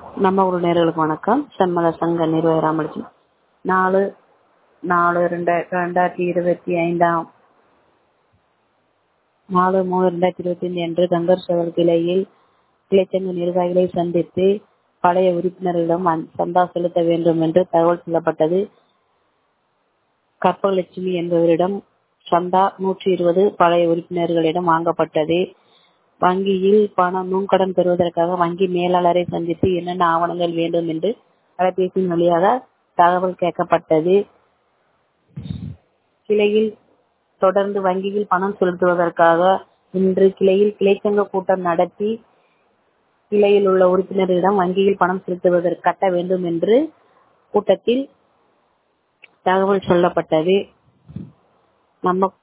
நம்ம ஊர் நேர்களுக்கு வணக்கம் செம்மல சங்க நிர்வாகி ராமலட்சுமி நாலு நாலு ரெண்டு ரெண்டாயிரத்தி இருபத்தி ஐந்தாம் நாலு மூணு ரெண்டாயிரத்தி இருபத்தி ஐந்து அன்று கங்கர் சோழர் கிளையில் கிளைச்சங்க நிர்வாகிகளை சந்தித்து பழைய உறுப்பினர்களிடம் அந்த- சந்தா செலுத்த வேண்டும் என்று தகவல் சொல்லப்பட்டது கற்பகலட்சுமி என்பவரிடம் சந்தா நூற்றி இருபது பழைய உறுப்பினர்களிடம் வாங்கப்பட்டது வங்கியில் பணம் நுண்கடன் பெறுவதற்காக வங்கி மேலாளரை சந்தித்து என்னென்ன ஆவணங்கள் வேண்டும் என்று அலைபேசியின் வழியாக தகவல் கேட்கப்பட்டது கிளையில் தொடர்ந்து வங்கியில் பணம் செலுத்துவதற்காக இன்று கிளையில் கிளைச்சங்க கூட்டம் நடத்தி கிளையில் உள்ள உறுப்பினர்களிடம் வங்கியில் பணம் செலுத்துவதற்கு கட்ட வேண்டும் என்று கூட்டத்தில் தகவல் சொல்லப்பட்டது நம்ம